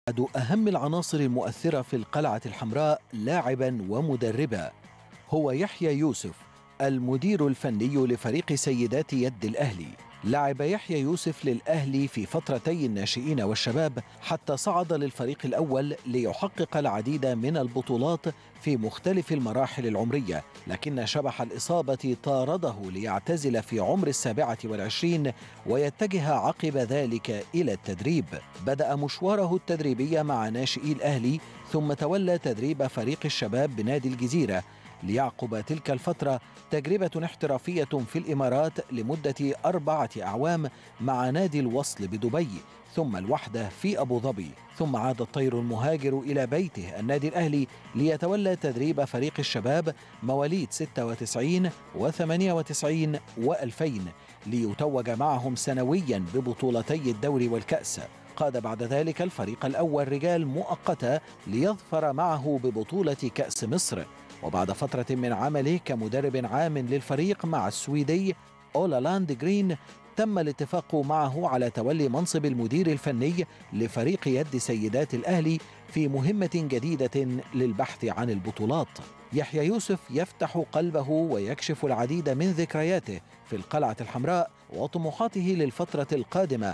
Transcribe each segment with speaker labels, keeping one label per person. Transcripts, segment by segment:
Speaker 1: أحد أهم العناصر المؤثرة في القلعة الحمراء لاعبا ومدربا هو يحيى يوسف المدير الفني لفريق سيدات يد الأهلي لعب يحيى يوسف للأهلي في فترتي الناشئين والشباب حتى صعد للفريق الأول ليحقق العديد من البطولات في مختلف المراحل العمرية لكن شبح الإصابة طارده ليعتزل في عمر السابعة والعشرين ويتجه عقب ذلك إلى التدريب بدأ مشواره التدريبي مع ناشئي الأهلي ثم تولى تدريب فريق الشباب بنادي الجزيرة ليعقب تلك الفترة تجربة احترافية في الإمارات لمدة أربعة أعوام مع نادي الوصل بدبي ثم الوحدة في أبو ظبي ثم عاد الطير المهاجر إلى بيته النادي الأهلي ليتولى تدريب فريق الشباب مواليد 96 و98 و2000 ليتوج معهم سنويا ببطولتي الدوري والكأس قاد بعد ذلك الفريق الأول رجال مؤقتة ليظفر معه ببطولة كأس مصر وبعد فترة من عمله كمدرب عام للفريق مع السويدي أولالاند جرين تم الاتفاق معه على تولي منصب المدير الفني لفريق يد سيدات الأهلي في مهمة جديدة للبحث عن البطولات يحيى يوسف يفتح قلبه ويكشف العديد من ذكرياته في القلعة الحمراء وطموحاته للفترة القادمة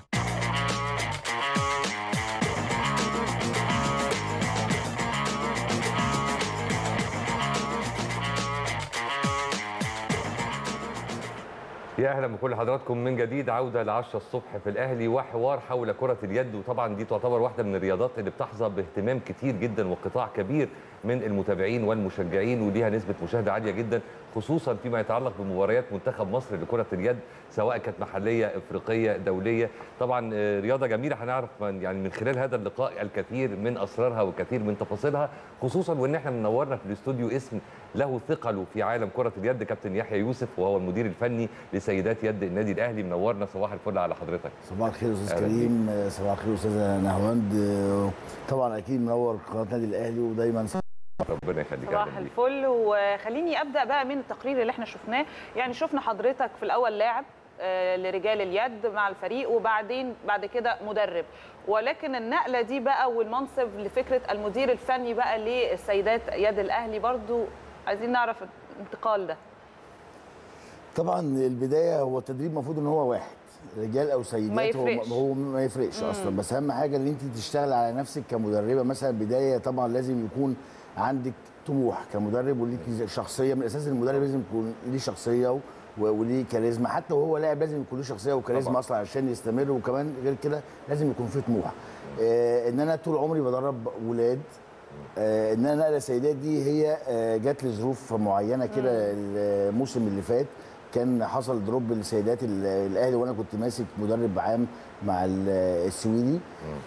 Speaker 2: يا اهلا بكل حضراتكم من جديد عوده ل 10 الصبح في الاهلي وحوار حول كره اليد وطبعا دي تعتبر واحده من الرياضات اللي بتحظى باهتمام كتير جدا وقطاع كبير من المتابعين والمشجعين وليها نسبه مشاهده عاليه جدا خصوصا فيما يتعلق بمباريات منتخب مصر لكره اليد سواء كانت محليه افريقيه دوليه طبعا رياضه جميله هنعرف من يعني من خلال هذا اللقاء الكثير من اسرارها والكثير من تفاصيلها خصوصا وان احنا منورنا في الاستوديو اسم له ثقله في عالم كره اليد كابتن يحيى يوسف وهو المدير الفني لسيدات يد النادي الاهلي منورنا صباح الفل على حضرتك
Speaker 3: صباح الخير استاذ كريم صباح الخير استاذه نهواند طبعا اكيد منور قناه النادي الاهلي ودايما
Speaker 2: ربنا يخليك
Speaker 4: صباح الفل وخليني ابدا بقى من التقرير اللي احنا شفناه يعني شفنا حضرتك في الاول لاعب لرجال اليد مع الفريق وبعدين بعد كده مدرب ولكن النقله دي بقى والمنصب لفكره المدير الفني بقى للسيدات يد الاهلي برضو عايزين نعرف الانتقال ده
Speaker 3: طبعا البدايه هو التدريب المفروض ان هو واحد رجال او سيدات
Speaker 4: ما يفرقش.
Speaker 3: هو, هو ما يفرقش مم. اصلا بس اهم حاجه ان انت تشتغل على نفسك كمدربه مثلا بدايه طبعا لازم يكون عندك طموح كمدرب وليك شخصيه من اساس المدرب لازم يكون ليه شخصيه وليه كاريزما حتى وهو لاعب لازم يكون له شخصيه وكاريزما اصلا عشان يستمر وكمان غير كده لازم يكون فيه طموح آه ان انا طول عمري بدرب ولاد آه ان انا نقله السيدات دي هي آه جات لي ظروف معينه كده الموسم اللي فات كان حصل دروب لسيدات الاهلي وانا كنت ماسك مدرب عام مع السويدي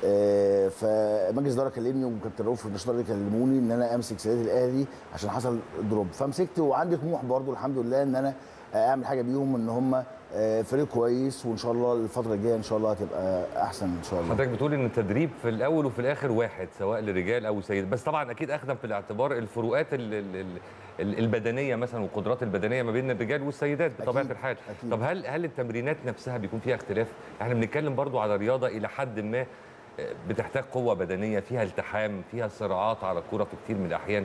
Speaker 3: آه فمجلس الاداره كلمني وكابتن رؤوف النشاط كلموني ان انا امسك سيدات الاهلي عشان حصل دروب فمسكت وعندي طموح برضو الحمد لله ان انا اعمل حاجه بيهم ان هم فريق كويس وان شاء الله الفتره الجايه ان شاء الله هتبقى احسن ان شاء الله
Speaker 2: حضرتك بتقول ان التدريب في الاول وفي الاخر واحد سواء لرجال او سيد بس طبعا اكيد اخذا في الاعتبار الفروقات ال ال ال البدنيه مثلا والقدرات البدنيه ما بين الرجال والسيدات بطبيعه أكيد. الحال أكيد. طب هل هل التمرينات نفسها بيكون فيها اختلاف احنا بنتكلم برضو على رياضه الى حد ما بتحتاج قوه بدنيه فيها التحام فيها صراعات على الكوره في كتير من الاحيان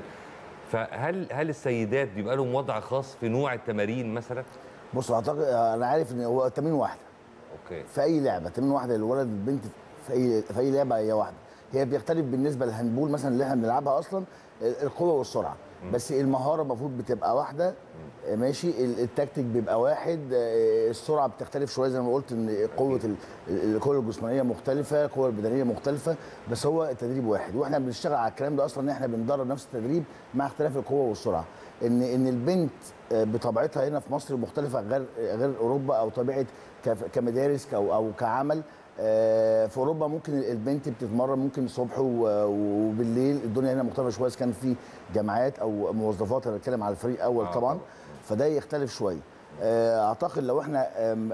Speaker 2: فهل هل السيدات بيبقى لهم وضع خاص في نوع التمارين مثلا
Speaker 3: بص اعتقد انا عارف ان هو تمرين واحده
Speaker 2: اوكي
Speaker 3: في اي لعبه تمرين واحده للولد والبنت في اي في اي لعبه هي واحده هي بيختلف بالنسبه للهاندبول مثلا اللي احنا بنلعبها اصلا القوه والسرعه بس المهاره المفروض بتبقى واحده ماشي التكتيك بيبقى واحد السرعه بتختلف شويه زي ما قلت ان قوه القوه الجسمانيه مختلفه القوه البدنيه مختلفه بس هو التدريب واحد واحنا بنشتغل على الكلام ده اصلا ان احنا بندرب نفس التدريب مع اختلاف القوه والسرعه ان ان البنت بطبيعتها هنا في مصر مختلفه غير غير اوروبا او طبيعه كمدارس او او كعمل في اوروبا ممكن البنت بتتمرن ممكن الصبح وبالليل الدنيا هنا مختلفه شويه كان في جامعات او موظفات انا بتكلم على الفريق اول طبعا فده يختلف شويه اعتقد لو احنا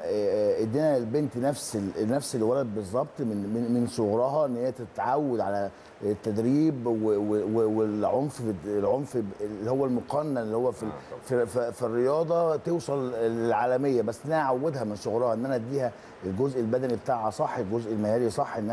Speaker 3: ادينا للبنت نفس نفس الولد بالظبط من من من صغرها ان هي تتعود على التدريب والعنف العنف اللي هو المقنن اللي هو في في, في, في الرياضه توصل للعالميه بس ان انا اعودها من صغرها ان انا اديها الجزء البدني بتاعها صح الجزء المهاري صح ان انا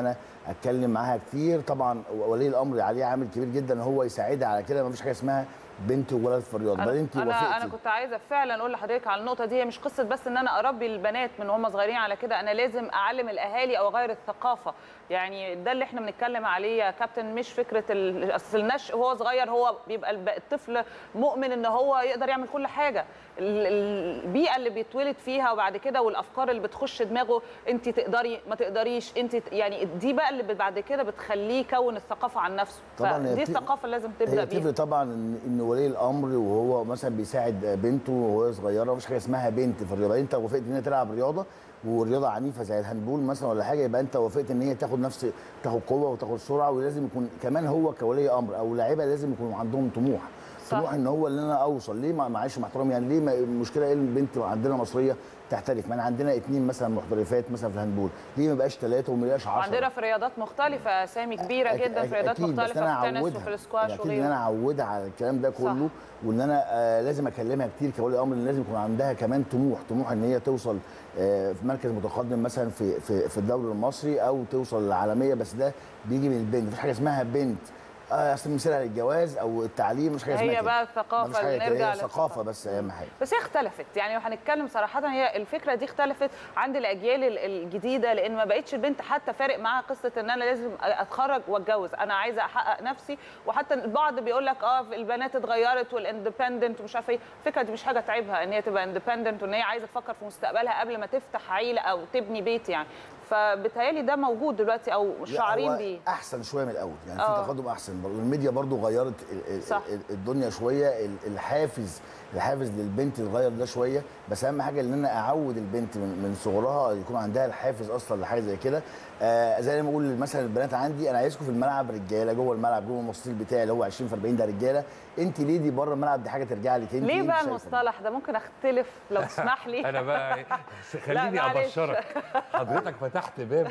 Speaker 3: اتكلم معاها كتير طبعا ولي الامر عليه عامل كبير جدا ان هو يساعدها على كده ما فيش حاجه اسمها بنت وولد في الرياضه
Speaker 4: انا
Speaker 3: بعدين انت
Speaker 4: انا, أنا
Speaker 3: وافقتي
Speaker 4: كنت عايزه فعلا اقول لحضرتك على النقطه دي هي مش قصه بس ان انا اربي البنات من هم صغيرين على كده انا لازم اعلم الاهالي او اغير الثقافه يعني ده اللي احنا بنتكلم عليه يا كابتن مش فكره ال- اصل النشء وهو صغير هو بيبقى الب- الطفل مؤمن ان هو يقدر يعمل كل حاجه ال- ال- البيئه اللي بيتولد فيها وبعد كده والافكار اللي بتخش دماغه انت تقدري ما تقدريش انت ت- يعني دي بقى اللي بعد كده بتخليه يكون الثقافه عن نفسه
Speaker 3: طبعاً هي
Speaker 4: فدي
Speaker 3: بت-
Speaker 4: الثقافه اللي لازم تبدا
Speaker 3: هي
Speaker 4: بيها
Speaker 3: تفرق طبعا ان ان ولي الامر وهو مثلا بيساعد بنته وهي صغيره مفيش حاجه اسمها بنت في الرياضه انت وافقت ان هي تلعب رياضه ورياضه عنيفه زي الهاندبول مثلا ولا حاجه يبقى انت وافقت ان هي تاخد نفس تاخد قوه وتاخد سرعه ولازم يكون كمان هو كولي امر او لاعيبه لازم يكون عندهم طموح
Speaker 4: صح.
Speaker 3: طموح ان هو اللي انا اوصل ليه ما- معلش مع احترامي يعني ليه ما- المشكله ايه البنت عندنا مصريه تحترف ما أنا عندنا اتنين مثلا محترفات مثلا في الهاندبول ليه ما بقاش ثلاثه وما يبقاش 10
Speaker 4: عندنا في رياضات مختلفه اسامي كبيره
Speaker 3: أك-
Speaker 4: جدا
Speaker 3: أك-
Speaker 4: في رياضات
Speaker 3: أكيد، بس
Speaker 4: مختلفه
Speaker 3: أنا
Speaker 4: في التنس
Speaker 3: أعودها.
Speaker 4: وفي الاسكواش
Speaker 3: اكيد ان انا
Speaker 4: وغيره
Speaker 3: اعودها على الكلام ده كله وان انا آه لازم اكلمها كتير كولي امر إن لازم يكون عندها كمان طموح طموح ان هي توصل آه في مركز متقدم مثلا في في في الدوري المصري او توصل للعالميه بس ده بيجي من البنت مفيش حاجه اسمها بنت آه اصل مثلها للجواز او التعليم مش حاجه اسمها
Speaker 4: هي
Speaker 3: كده.
Speaker 4: بقى
Speaker 3: مفيش
Speaker 4: الثقافه
Speaker 3: حاجة
Speaker 4: اللي
Speaker 3: كده،
Speaker 4: نرجع
Speaker 3: هي ثقافه بس اهم حاجه
Speaker 4: بس هي اختلفت يعني لو هنتكلم صراحه هي الفكره دي اختلفت عند الاجيال ال- الجديده لان ما بقتش البنت حتى فارق معاها قصه ان انا لازم اتخرج واتجوز انا عايزه احقق نفسي وحتى البعض بيقول لك اه البنات اتغيرت والاندبندنت ومش عارفه ايه الفكره دي مش حاجه تعيبها ان هي تبقى اندبندنت وان هي عايزه تفكر في مستقبلها قبل ما تفتح عيله او تبني بيت يعني فبتهيالي ده موجود دلوقتي او
Speaker 3: لا،
Speaker 4: شعارين
Speaker 3: هو
Speaker 4: بيه
Speaker 3: احسن شويه من الاول يعني
Speaker 4: آه.
Speaker 3: في تقدم احسن برضه الميديا برضه غيرت ال- ال-
Speaker 4: صح.
Speaker 3: ال- الدنيا شويه ال- الحافز الحافز للبنت اتغير ده شويه بس اهم حاجه ان انا اعود البنت من, من صغرها يكون عندها الحافز اصلا لحاجه زي كده آه زي ما بقول مثلا البنات عندي انا عايزكم في الملعب رجاله جوه الملعب جوه المستطيل بتاعي اللي هو 20 في 40 ده رجاله انت ليه دي بره الملعب دي حاجه ترجع لك انت
Speaker 4: ليه
Speaker 3: انت
Speaker 4: بقى
Speaker 3: شايفة.
Speaker 4: المصطلح ده ممكن اختلف لو تسمح لي
Speaker 2: انا بقى خليني
Speaker 4: معلش.
Speaker 2: ابشرك حضرتك فتحت باب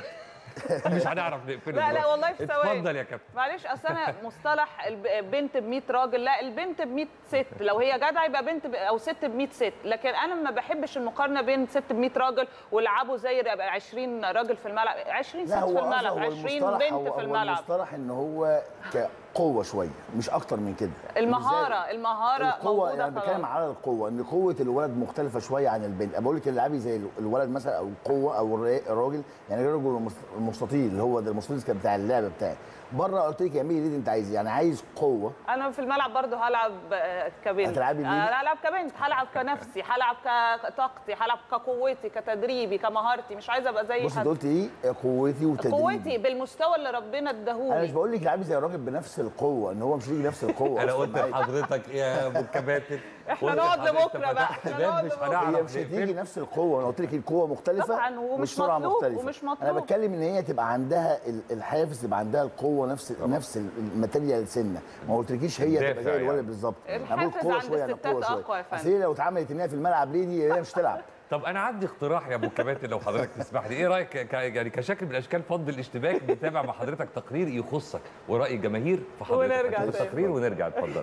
Speaker 2: مش هنعرف نقفله
Speaker 4: لا لا
Speaker 2: دلوقتي.
Speaker 4: والله في ثواني
Speaker 2: اتفضل يا كابتن
Speaker 4: معلش اصل انا مصطلح البنت ب 100 راجل لا البنت ب 100 ست لو هي جدعه يبقى بنت ب- او ست ب 100 ست لكن انا ما بحبش المقارنه بين ست ب 100 راجل ويلعبوا زي يبقى 20 راجل في الملعب 20 ست
Speaker 3: لا
Speaker 4: في
Speaker 3: هو
Speaker 4: الملعب
Speaker 3: هو
Speaker 4: 20
Speaker 3: المصطلح
Speaker 4: بنت
Speaker 3: هو
Speaker 4: في
Speaker 3: هو
Speaker 4: الملعب
Speaker 3: المصطلح ان هو كقوه شويه مش اكتر من كده
Speaker 4: المهاره المهاره
Speaker 3: القوه
Speaker 4: موجوده
Speaker 3: يعني بتكلم
Speaker 4: خلاص
Speaker 3: على القوه ان قوه الولد مختلفه شويه عن البنت أنا بقول لك اللاعبي زي الولد مثلا او القوه او الرا- الراجل يعني الرجل المس- المستطيل اللي هو ده المستطيل كان بتاع اللعبه بتاعي بره قلت لك اعملي اللي انت عايزاه يعني عايز قوه
Speaker 4: انا في الملعب برضه هلعب آه، كبنت
Speaker 3: هتلعبي مين؟
Speaker 4: انا هلعب كبنت هلعب كنفسي هلعب كطاقتي هلعب كقوتي كتدريبي كمهارتي مش عايزه ابقى زي
Speaker 3: بص انت
Speaker 4: حد
Speaker 3: قلت ايه قوتي وتدريبي
Speaker 4: قوتي بالمستوى اللي ربنا
Speaker 3: انا مش
Speaker 4: اداهولي
Speaker 3: بقول لك لعبي زي الراجل بنفس القوه ان هو مش هيجي نفس القوه
Speaker 2: انا
Speaker 3: أصلاً
Speaker 2: قلت
Speaker 3: معايا.
Speaker 2: لحضرتك إيه يا ابو الكباتن
Speaker 4: إحنا
Speaker 2: قلت
Speaker 4: نقعد
Speaker 2: لحضرتك
Speaker 4: لبكرة بقى،
Speaker 2: فتحت
Speaker 4: إحنا
Speaker 2: باب
Speaker 4: نقعد
Speaker 2: مش
Speaker 4: لبكرة.
Speaker 2: هنعرف
Speaker 3: هي مش هتيجي
Speaker 2: نقفله.
Speaker 3: نفس القوه انا قلت لك القوه مختلفه
Speaker 4: طبعاً، ومش
Speaker 3: والسرعه
Speaker 4: مطلوب،
Speaker 3: مختلفه
Speaker 4: ومش
Speaker 3: انا
Speaker 4: مطلوب.
Speaker 3: بتكلم ان هي تبقى عندها ال- الحافز يبقى عندها القوه نفس نفس الماتيريال سنه ما قلتلكيش هي
Speaker 2: دافع
Speaker 3: تبقى زي
Speaker 2: يعني.
Speaker 3: الولد بالظبط
Speaker 4: الحافز
Speaker 3: أنا بقول قوة
Speaker 4: عند
Speaker 3: شوية، أنا
Speaker 4: الستات
Speaker 3: قوة شوية.
Speaker 4: أقوى يا فندم.
Speaker 3: أصل هي لو اتعملت ان هي في الملعب ليه دي هي مش تلعب
Speaker 2: طب انا عندي اقتراح يا ابو الكباتن لو حضرتك تسمح لي ايه رايك ك- يعني كشكل من الاشكال فضل الاشتباك نتابع مع حضرتك تقرير يخصك وراي الجماهير في حضرتك
Speaker 4: ونرجع
Speaker 2: هنشوف
Speaker 4: تاني.
Speaker 2: التقرير ونرجع اتفضل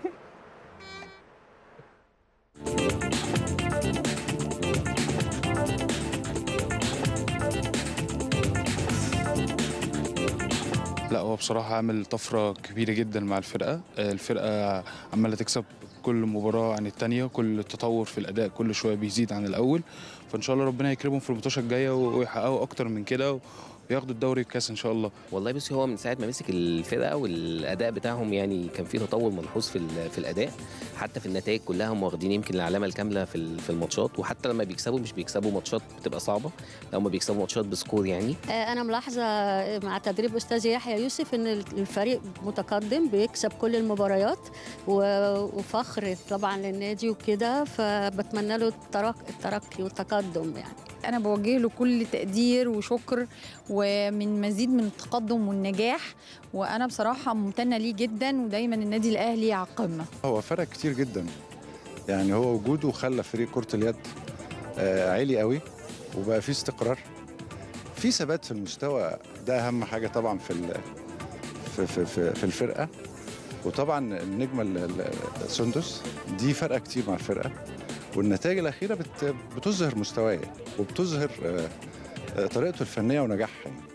Speaker 5: لا هو بصراحة عامل طفرة كبيرة جدا مع الفرقة آه، الفرقة عمالة تكسب كل مباراة عن التانية كل تطور في الأداء كل شوية بيزيد عن الأول فإن شاء الله ربنا يكرمهم في الماتشات الجاية ويحققوا أكتر من كده وياخدوا الدوري الكاس إن شاء الله
Speaker 6: والله بصي هو من ساعه ما مسك الفرقه والاداء بتاعهم يعني كان في تطور ملحوظ في ال- في الاداء حتى في النتائج كلها هم واخدين يمكن العلامه الكامله في ال- في الماتشات وحتى لما بيكسبوا مش بيكسبوا ماتشات بتبقى صعبه لو ما بيكسبوا ماتشات بسكور يعني
Speaker 7: آه، أنا ملاحظة مع تدريب أستاذ يحيى يوسف إن الفريق متقدم بيكسب كل المباريات و- وفخر طبعا للنادي وكده فبتمنى له الترق- الترقي والتقدم يعني
Speaker 8: انا بوجه له كل تقدير وشكر ومن مزيد من التقدم والنجاح وانا بصراحه ممتنه ليه جدا ودايما النادي الاهلي على القمه
Speaker 9: هو فرق كتير جدا يعني هو وجوده خلى فريق كرة اليد آه، عالي قوي وبقى فيه استقرار في ثبات في المستوى ده اهم حاجة طبعا في ال- في في في, في الفرقة وطبعا النجمة ال- ال- سندس دي فرقة كتير مع الفرقة والنتائج الأخيرة بت بتظهر مستواه وبتظهر آه، آه، طريقته الفنية ونجاحها يعني.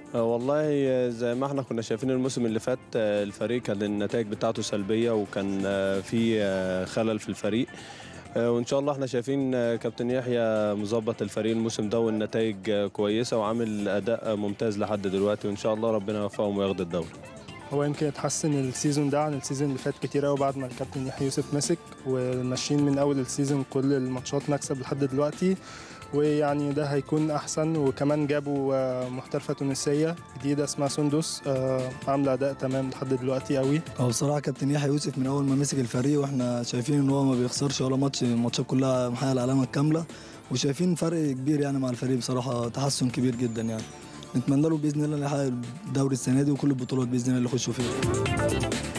Speaker 10: آه، والله آه، زي ما احنا كنا شايفين الموسم اللي فات آه، الفريق كان النتائج بتاعته سلبية وكان آه، في آه، خلل في الفريق آه، وان شاء الله احنا شايفين آه، كابتن يحيى مظبط الفريق الموسم ده والنتائج آه، كويسة وعامل اداء آه، ممتاز لحد دلوقتي وان شاء الله ربنا يوفقهم وياخد الدوري
Speaker 11: هو يمكن اتحسن السيزون ده عن السيزون اللي فات كتير قوي بعد ما الكابتن يحيى يوسف مسك وماشيين من اول السيزون كل الماتشات نكسب لحد دلوقتي ويعني ده هيكون احسن وكمان جابوا آه، محترفه تونسيه جديده اسمها سندس آه، عامله اداء تمام لحد دلوقتي قوي
Speaker 12: هو بصراحه كابتن يحيى يوسف من اول ما مسك الفريق واحنا شايفين ان هو ما بيخسرش ولا ماتش الماتشات كلها محقق العلامه الكامله وشايفين فرق كبير يعني مع الفريق بصراحه تحسن كبير جدا يعني نتمنى له باذن الله إنه يحقق الدوري السنه دي وكل البطولات باذن الله اللي يخشوا فيها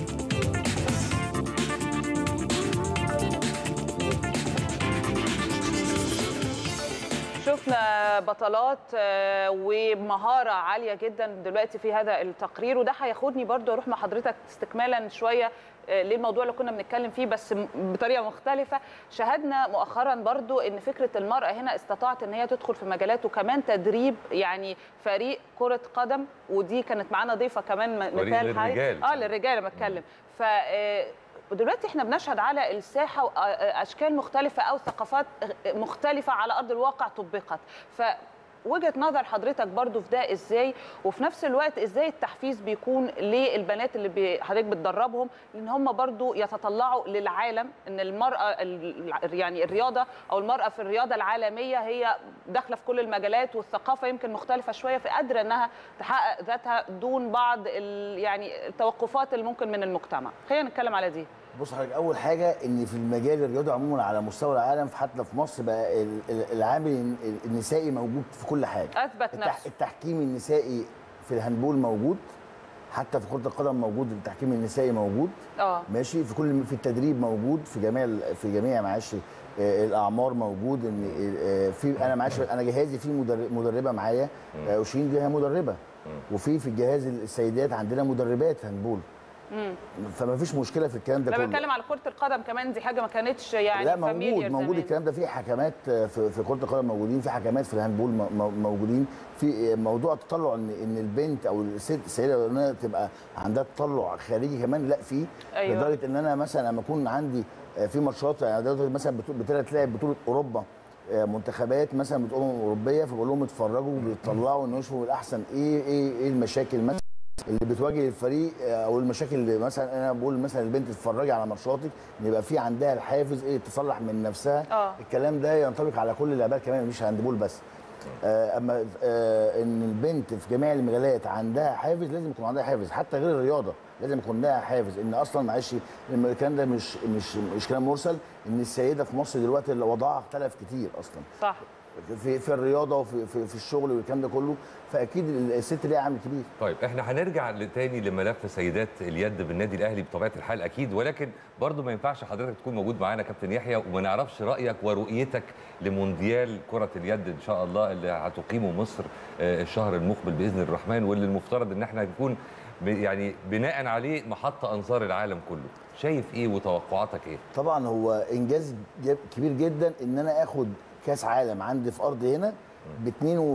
Speaker 4: شفنا بطلات آه، ومهاره عاليه جدا دلوقتي في هذا التقرير وده هياخدني برضو اروح مع حضرتك استكمالا شويه آه، للموضوع اللي كنا بنتكلم فيه بس م- بطريقه مختلفه شاهدنا مؤخرا برضو ان فكره المراه هنا استطاعت ان هي تدخل في مجالات وكمان تدريب يعني فريق كره قدم ودي كانت معانا ضيفه كمان م-
Speaker 2: فريق
Speaker 4: مثال حي
Speaker 2: للرجال.
Speaker 4: اه للرجال انا بتكلم ف آه، ودلوقتي احنا بنشهد على الساحه و- آه، آه، اشكال مختلفه او ثقافات مختلفه على ارض الواقع طبقت ف وجهه نظر حضرتك برضو في ده ازاي وفي نفس الوقت ازاي التحفيز بيكون للبنات اللي بي- حضرتك بتدربهم ان هم برضو يتطلعوا للعالم ان المراه ال- يعني الرياضه او المراه في الرياضه العالميه هي داخله في كل المجالات والثقافه يمكن مختلفه شويه فقادره انها تحقق ذاتها دون بعض ال- يعني التوقفات اللي ممكن من المجتمع خلينا نتكلم على دي
Speaker 3: بص حضرتك اول حاجه ان في المجال الرياضي عموما على مستوى العالم حتى في مصر بقى ال- ال- العامل النسائي موجود في كل حاجه
Speaker 4: اثبت
Speaker 3: التح...
Speaker 4: نفسه
Speaker 3: التحكيم النسائي في الهاندبول موجود حتى في كره القدم موجود التحكيم النسائي موجود
Speaker 4: اه
Speaker 3: ماشي في كل في التدريب موجود في جميع ال- في جميع معلش آه، الاعمار موجود ان آه، في انا معلش انا جهازي في مدر- مدربه معايا آه، وشيرين دي هي مدربه وفي في الجهاز السيدات عندنا مدربات هاندبول
Speaker 4: مم.
Speaker 3: فما فيش مشكله في الكلام ده
Speaker 4: لا
Speaker 3: كله
Speaker 4: بتكلم على كره القدم كمان دي حاجه ما كانتش يعني
Speaker 3: لا موجود
Speaker 4: familiar
Speaker 3: موجود
Speaker 4: زمان.
Speaker 3: الكلام ده في حكمات في في كره القدم موجودين في حكمات في الهاندبول م- م- موجودين في موضوع التطلع ان ان البنت او الست السيده انها تبقى عندها تطلع خارجي كمان لا في
Speaker 4: أيوة.
Speaker 3: لدرجه ان انا مثلا لما اكون عندي في ماتشات يعني دلوقتي مثلا بتو- بتلعب تلعب بطوله اوروبا آه، منتخبات مثلا بتقول اوروبيه فبقول لهم اتفرجوا بيطلعوا ان يشوفوا الاحسن ايه ايه ايه المشاكل مثلا اللي بتواجه الفريق آه، او المشاكل اللي مثلا انا بقول مثلا البنت تتفرجي على ماتشاتك ان يبقى في عندها الحافز ايه تصلح من نفسها
Speaker 4: اه
Speaker 3: الكلام ده ينطبق على كل اللعبات كمان مش هاندبول بس آه، اما آه، ان البنت في جميع المجالات عندها حافز لازم يكون عندها حافز حتى غير الرياضه لازم يكون لها حافز ان اصلا معلش الكلام ده مش مش مش كلام مرسل ان السيده في مصر دلوقتي اللي وضعها اختلف كتير اصلا
Speaker 4: صح
Speaker 3: في في الرياضه وفي في, في الشغل والكلام ده كله فاكيد الست ليها عامل كبير
Speaker 2: طيب احنا هنرجع تاني لملف سيدات اليد بالنادي الاهلي بطبيعه الحال اكيد ولكن برضو ما ينفعش حضرتك تكون موجود معانا كابتن يحيى وما نعرفش رايك ورؤيتك لمونديال كره اليد ان شاء الله اللي هتقيمه مصر آه، الشهر المقبل باذن الرحمن واللي المفترض ان احنا نكون ب- يعني بناء عليه محطه انظار العالم كله شايف ايه وتوقعاتك ايه
Speaker 3: طبعا هو انجاز جاب- كبير جدا ان انا اخد كاس عالم عندي في ارض هنا ب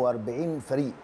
Speaker 3: 42 فريق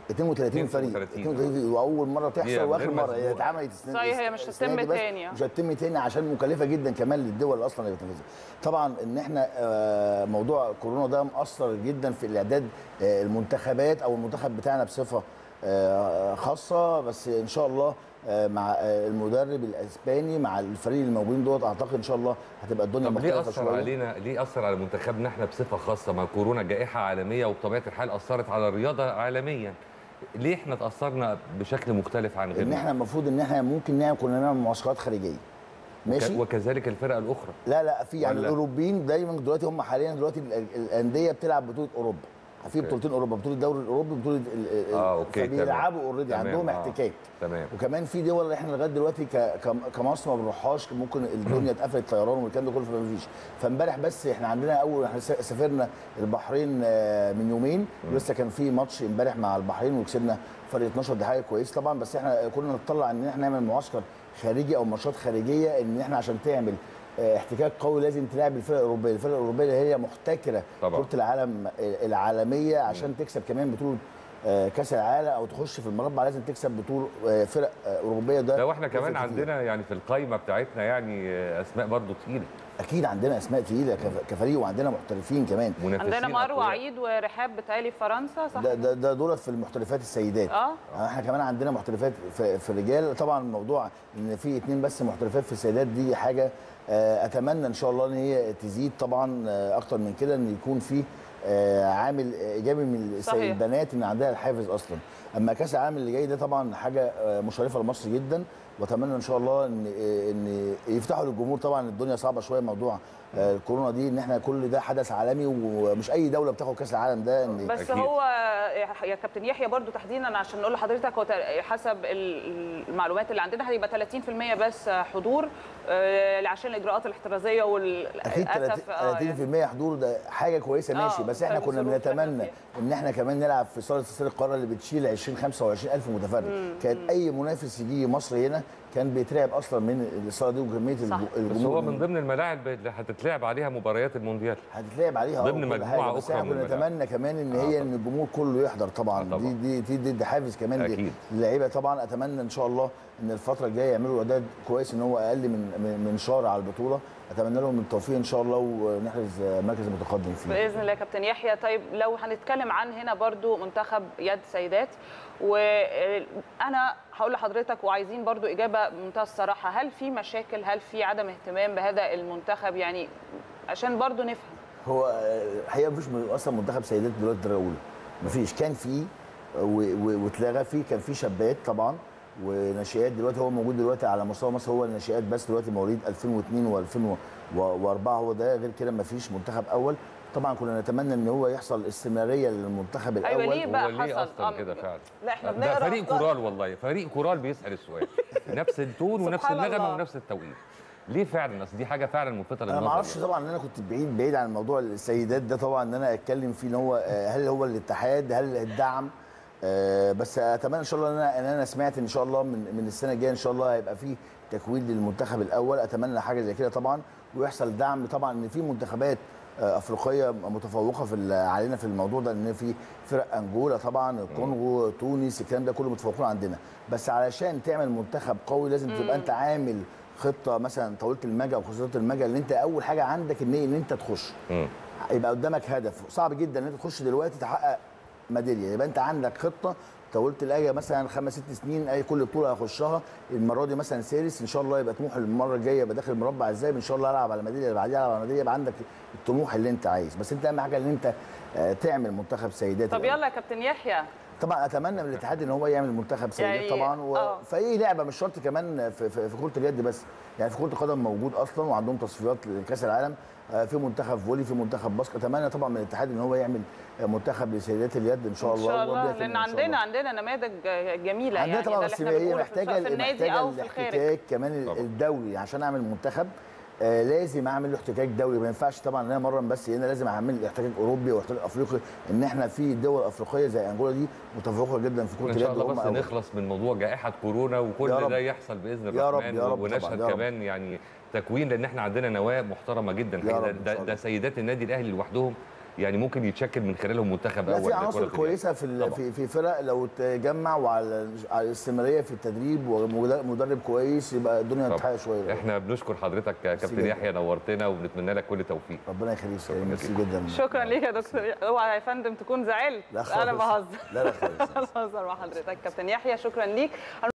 Speaker 3: 32 فريق
Speaker 2: 32.
Speaker 3: 32 واول مره
Speaker 2: دي
Speaker 3: تحصل
Speaker 2: غير
Speaker 3: واخر مره
Speaker 2: مسبوقة.
Speaker 3: هي اتعملت السنه
Speaker 4: صحيح، هي مش
Speaker 3: السنة
Speaker 4: هتتم
Speaker 3: دي بس،
Speaker 4: تاني.
Speaker 3: مش هتتم تاني عشان مكلفه جدا كمان للدول اصلا اللي بتنفذها طبعا ان احنا آه، موضوع كورونا ده مأثر جدا في الاعداد آه، المنتخبات او المنتخب بتاعنا بصفه آه، خاصه بس ان شاء الله آه، مع آه، المدرب الاسباني مع الفريق الموجودين دوت اعتقد ان شاء الله هتبقى الدنيا
Speaker 2: طب ليه
Speaker 3: مختلفه
Speaker 2: اثر
Speaker 3: شويه
Speaker 2: علينا ليه اثر على منتخبنا احنا بصفه خاصه مع كورونا جائحه عالميه وبطبيعه الحال اثرت على الرياضه عالميا ليه احنا اتاثرنا بشكل مختلف عن
Speaker 3: ان
Speaker 2: غيرنا
Speaker 3: احنا المفروض ان احنا ممكن نعمل كنا نعمل معسكرات خارجيه ماشي
Speaker 2: وك- وكذلك الفرق الاخرى
Speaker 3: لا لا في يعني
Speaker 2: ولا؟
Speaker 3: الاوروبيين دايما دلوقتي هم حاليا دلوقتي ال- ال- الانديه بتلعب بطوله اوروبا في
Speaker 2: أوكي.
Speaker 3: بطولتين اوروبا بطوله الدوري الاوروبي بطوله ال- ال-
Speaker 2: اه اوكي
Speaker 3: فبيلعبوا اوريدي
Speaker 2: تمام،
Speaker 3: عندهم
Speaker 2: آه.
Speaker 3: احتكاك
Speaker 2: تمام
Speaker 3: وكمان في دول احنا لغايه دلوقتي ك- كم- كمصر ما بنروحهاش ممكن الدنيا اتقفلت طيران والكلام ده كله فما فيش فامبارح بس احنا عندنا اول احنا س- سافرنا البحرين آه، من يومين لسه كان في ماتش امبارح مع البحرين وكسبنا فرق 12 دي حاجه كويس طبعا بس احنا كنا نطلع ان احنا نعمل معسكر خارجي او ماتشات خارجيه ان احنا عشان تعمل آه، احتكاك قوي لازم تلعب الفرق الاوروبيه، الفرق الاوروبيه اللي هي محتكره
Speaker 2: طبعا.
Speaker 3: كره العالم العالميه عشان تكسب كمان بطوله آه، كاس العالم او تخش في المربع لازم تكسب بطوله آه، فرق آه، اوروبيه ده
Speaker 2: لو احنا كمان
Speaker 3: بيفرق كتير.
Speaker 2: عندنا يعني في القايمه بتاعتنا يعني اسماء برضو تقيله
Speaker 3: اكيد عندنا اسماء تقيله كف- كفريق وعندنا محترفين كمان
Speaker 4: عندنا مروه عيد ورحاب بتالي في فرنسا صح
Speaker 3: ده ده ده دولت في المحترفات السيدات
Speaker 4: اه
Speaker 3: احنا كمان عندنا محترفات في, في الرجال طبعا الموضوع ان في اتنين بس محترفات في السيدات دي حاجه آه، اتمنى ان شاء الله ان هي تزيد طبعا آه، اكتر من كده ان يكون في آه، عامل ايجابي من الس-
Speaker 4: صحيح.
Speaker 3: البنات ان عندها الحافز اصلا اما كاس العالم اللي جاي ده طبعا حاجه آه، مشرفه لمصر جدا واتمنى ان شاء الله ان آه، ان يفتحوا للجمهور طبعا الدنيا صعبه شويه موضوع آه، الكورونا دي ان احنا كل ده حدث عالمي ومش اي دوله بتاخد كاس العالم ده ان
Speaker 4: بس هو يا كابتن يحيى برضو تحديدا عشان نقول لحضرتك هو تق- حسب ال- المعلومات اللي عندنا هيبقى 30% بس حضور آه، عشان الاجراءات الاحترازيه
Speaker 3: اكيد
Speaker 4: وللاسف
Speaker 3: 30% حضور ده حاجه كويسه
Speaker 4: آه،
Speaker 3: ماشي بس احنا
Speaker 4: بسبب
Speaker 3: كنا
Speaker 4: الظروف اللي
Speaker 3: بنتمنى ان احنا كمان نلعب في صاله استاد القاره اللي بتشيل 20 25 الف متفرج
Speaker 4: مم.
Speaker 3: كان اي منافس يجي مصر هنا كان بيترعب اصلا من الصاله دي وكميه الج- الجمهور
Speaker 2: بس هو من ضمن الملاعب اللي هتتلعب عليها مباريات المونديال
Speaker 3: هتتلعب عليها
Speaker 2: ضمن
Speaker 3: وكل
Speaker 2: مجموعه
Speaker 3: حاجة، بس
Speaker 2: اخرى
Speaker 3: احنا
Speaker 2: من
Speaker 3: كنا
Speaker 2: الملاعب
Speaker 3: نتمنى كمان ان هي ان الجمهور كله يحضر طبعا, دي دي دي, دي, دي حافز كمان دي
Speaker 2: أكيد.
Speaker 3: اللعيبه طبعا اتمنى ان شاء الله ان الفتره الجايه يعملوا اعداد كويس ان هو اقل من من من شهر على البطوله اتمنى لهم التوفيق ان شاء الله ونحرز مركز متقدم فيه
Speaker 4: باذن الله يا كابتن يحيى طيب لو هنتكلم عن هنا برضو منتخب يد سيدات وانا هقول لحضرتك وعايزين برضو اجابه بمنتهى الصراحه هل في مشاكل هل في عدم اهتمام بهذا المنتخب يعني عشان برضو نفهم
Speaker 3: هو آه، الحقيقه مفيش م- اصلا منتخب سيدات دلوقتي الدرجه الاولى مفيش كان في و- و- واتلغى في كان في شابات طبعا وناشئات دلوقتي هو موجود دلوقتي على مستوى مصر هو الناشئات بس دلوقتي مواليد 2002 و2004 هو ده غير كده مفيش منتخب اول طبعا كنا نتمنى ان هو يحصل استمراريه للمنتخب
Speaker 4: أيوة،
Speaker 3: الاول
Speaker 4: ليه بقى
Speaker 2: هو ليه
Speaker 4: حصل؟
Speaker 2: اصلا
Speaker 4: آه،
Speaker 2: كده فعلا
Speaker 4: لا احنا
Speaker 2: ده
Speaker 4: بنقرا
Speaker 2: فريق
Speaker 4: أفكار.
Speaker 2: كورال والله فريق كورال بيسال السؤال نفس التون ونفس
Speaker 4: سبحان
Speaker 2: النغمه
Speaker 4: الله.
Speaker 2: ونفس التوقيت ليه فعلا اصل دي حاجه فعلا ملفته للنظر
Speaker 3: انا ما اعرفش
Speaker 2: يعني.
Speaker 3: طبعا ان انا كنت بعيد بعيد عن موضوع السيدات ده طبعا ان انا اتكلم فيه ان هو آه، هل هو الاتحاد هل الدعم آه، بس اتمنى ان شاء الله ان انا ان انا سمعت ان شاء الله من من السنه الجايه ان شاء الله هيبقى في تكوين للمنتخب الاول اتمنى حاجه زي كده طبعا ويحصل دعم طبعا ان في منتخبات آه، افريقيه متفوقه في ال- علينا في الموضوع ده ان في فرق انجولا طبعا الكونغو تونس الكلام ده كله متفوقين عندنا بس علشان تعمل منتخب قوي لازم
Speaker 4: مم.
Speaker 3: تبقى انت عامل خطه مثلا طويله المدى او قصيره المدى ان انت اول حاجه عندك ان ان انت تخش
Speaker 2: مم.
Speaker 3: يبقى قدامك هدف صعب جدا ان انت تخش دلوقتي تحقق ميداليه يبقى انت عندك خطه طولة الاجل مثلا خمس ست سنين اي كل بطوله هخشها المره دي مثلا سيريس ان شاء الله يبقى طموح المره الجايه يبقى داخل المربع ازاي ان شاء الله العب على الميداليه اللي بعديها العب على الميداليه يبقى عندك الطموح اللي انت عايز بس انت اهم حاجه ان انت آه، تعمل منتخب سيدات
Speaker 4: طب
Speaker 3: الأول.
Speaker 4: يلا يا كابتن يحيى
Speaker 3: طبعا اتمنى من الاتحاد ان هو يعمل منتخب سيدات
Speaker 4: يعني-
Speaker 3: طبعا
Speaker 4: آه.
Speaker 3: وفي اي لعبه مش شرط كمان في, في, في كره اليد بس يعني في كره القدم موجود اصلا وعندهم تصفيات لكاس العالم آه، في منتخب فولي في منتخب باسكت اتمنى طبعا من الاتحاد ان هو يعمل آه، منتخب لسيدات اليد ان شاء
Speaker 4: ان
Speaker 3: الله
Speaker 4: شاء الله
Speaker 3: وبداية
Speaker 4: لان
Speaker 3: إن شاء الله.
Speaker 4: عندنا عندنا نماذج جميله
Speaker 3: عندنا
Speaker 4: يعني
Speaker 3: طبعا
Speaker 4: ده
Speaker 3: بس
Speaker 4: اللي احنا
Speaker 3: هي
Speaker 4: بنقوله
Speaker 3: محتاجه
Speaker 4: سواء في النادي
Speaker 3: محتاجه
Speaker 4: او في الخارج
Speaker 3: الاحتكاك كمان ال- الدولي عشان اعمل منتخب آه لازم اعمل له احتكاك دولي ما ينفعش طبعا ان انا امرن بس هنا لازم اعمل احتكاك اوروبي واحتكاك افريقي ان احنا في دول افريقيه زي انجولا دي متفوقه جدا في كره
Speaker 2: ان
Speaker 3: اليد
Speaker 2: شاء الله
Speaker 3: وهم
Speaker 2: بس
Speaker 3: أول.
Speaker 2: نخلص من موضوع جائحه كورونا وكل
Speaker 3: يا رب.
Speaker 2: ده يحصل باذن
Speaker 3: يا رب،
Speaker 2: الرحمن
Speaker 3: يا رب
Speaker 2: ونشهد
Speaker 3: طبعاً، يا رب.
Speaker 2: كمان يعني تكوين لان احنا عندنا نواه محترمه جدا
Speaker 3: يا
Speaker 2: الحقيقة
Speaker 3: رب إن
Speaker 2: ده,
Speaker 3: شاء
Speaker 2: ده سيدات النادي الاهلي لوحدهم يعني ممكن يتشكل من خلالهم منتخب
Speaker 3: لا
Speaker 2: اول
Speaker 3: في
Speaker 2: لكرة
Speaker 3: عناصر
Speaker 2: اليد.
Speaker 3: كويسه في ال- في في فرق لو تجمع وعلى على الاستمراريه في التدريب ومدرب كويس يبقى الدنيا
Speaker 2: طب
Speaker 3: هتتحقق شويه
Speaker 2: احنا بنشكر حضرتك يا كابتن
Speaker 3: جداً.
Speaker 2: يحيى نورتنا وبنتمنى لك كل توفيق
Speaker 3: ربنا يخليك يا ميرسي جدا
Speaker 4: شكرا ليك يا دكتور اوعى يا فندم تكون زعلت
Speaker 3: لا
Speaker 4: انا
Speaker 3: خالص.
Speaker 4: بهزر
Speaker 3: لا لا خالص
Speaker 4: انا بهزر مع حضرتك كابتن يحيى شكرا ليك